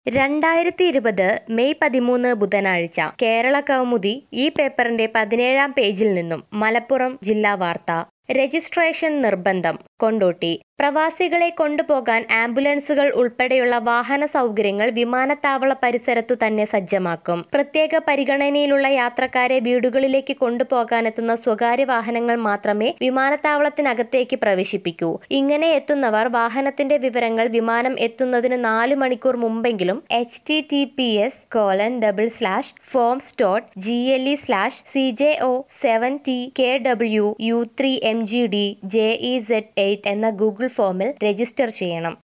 രണ്ടായിരത്തി ഇരുപത് മെയ് പതിമൂന്ന് ബുധനാഴ്ച കേരള കൗമുദി ഈ പേപ്പറിന്റെ പതിനേഴാം പേജിൽ നിന്നും മലപ്പുറം ജില്ലാ വാർത്ത രജിസ്ട്രേഷൻ നിർബന്ധം കൊണ്ടോട്ടി പ്രവാസികളെ കൊണ്ടുപോകാൻ ആംബുലൻസുകൾ ഉൾപ്പെടെയുള്ള വാഹന സൗകര്യങ്ങൾ വിമാനത്താവള പരിസരത്തു തന്നെ സജ്ജമാക്കും പ്രത്യേക പരിഗണനയിലുള്ള യാത്രക്കാരെ വീടുകളിലേക്ക് കൊണ്ടുപോകാനെത്തുന്ന സ്വകാര്യ വാഹനങ്ങൾ മാത്രമേ വിമാനത്താവളത്തിനകത്തേക്ക് പ്രവേശിപ്പിക്കൂ ഇങ്ങനെ എത്തുന്നവർ വാഹനത്തിന്റെ വിവരങ്ങൾ വിമാനം എത്തുന്നതിന് നാല് മണിക്കൂർ മുമ്പെങ്കിലും H T T P S colon double slash forms dot G L E slash C J O seven T K W U three M G D J E Z eight എന്ന ഗൂഗിൾ ഫോമിൽ register ചെയ്യണം